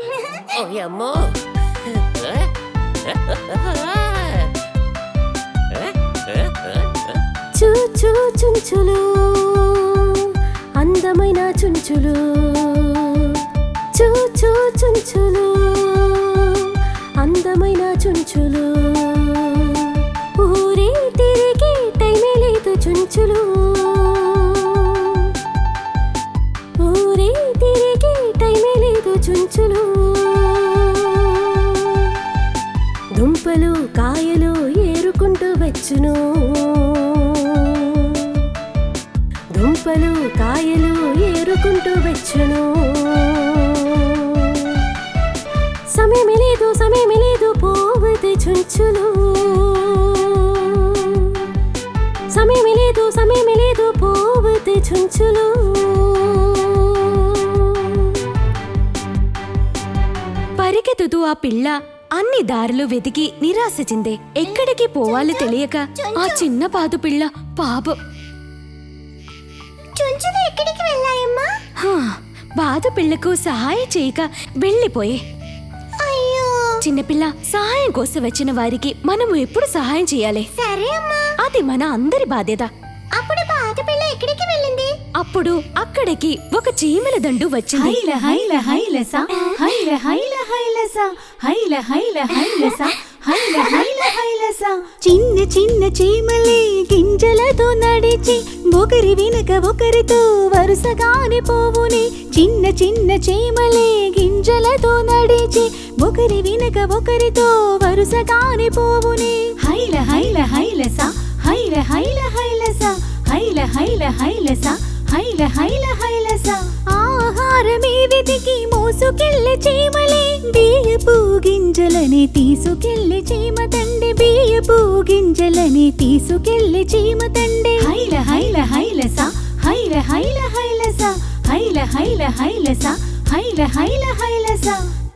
ఓయమ్మో చూ చూ చుంచులు అందమైన చుంచులు చూ చూ చుంచులు అందమైన చుంచులు ఊరే తిరిగి టైమే లేదు చుంచులు ఊరే తిరిగి టైమే లేదు చుంచులు దుంపలు కాయలు ఏరుకుంటూ వచ్చును దుంపలు కాయలు ఏరుకుంటూ వచ్చును సమయమే లేదు సమయమే లేదు పోవది చుంచులు సమయమే లేదు సమయమే లేదు పోవది చుంచులు పరిగెత్తుతూ ఆ పిల్ల అన్ని దారులు వెతికి నిరాశ చెందే ఎక్కడికి పోవాలో తెలియక ఆ చిన్న పాదు పిల్ల పాపం చుంచులు ఎక్కడికి వెళ్ళాయమ్మా హా, బాధ పిల్లకు సహాయం చేయక వెళ్ళిపోయే అయ్యో చిన్నపిల్ల సహాయం కోసం వచ్చిన వారికి మనము ఎప్పుడు సహాయం చేయాలి సరే అమ్మా అది మన అందరి బాధ్యత అప్పుడు పాత పిల్ల ఎక్కడికి వెళ్ళింది అప్పుడు అక్కడికి ఒక చీమల దండు వచ్చింది హైల హైల హైలస హైల హైల హైలస హైల హైల హైలస హైల హైల హైలస చిన్న చిన్న చీమలే గింజలతో నడిచి ఒకరి వెనుక ఒకరితో వరుసగానే పోవుని చిన్న చిన్న చీమలే గింజలతో నడిచి ఒకరి వెనుక ఒకరితో వరుసగానే పోవుని హైల హైల హైలస హైల హైల హైలస హైల హైల హైలస హైల హైల హైలస ఆహారమే వెతికి మోసుకెళ్ళే చీమలే బియ్యపు గింజలని తీసుకెళ్ళే చీమ తండ్రి బియ్యపు గింజలని తీసుకెళ్ళే చీమ తండ్రి హైల హైల హైలస హైల హైల హైలస హైల హైల హైలస హైల హైల హైలస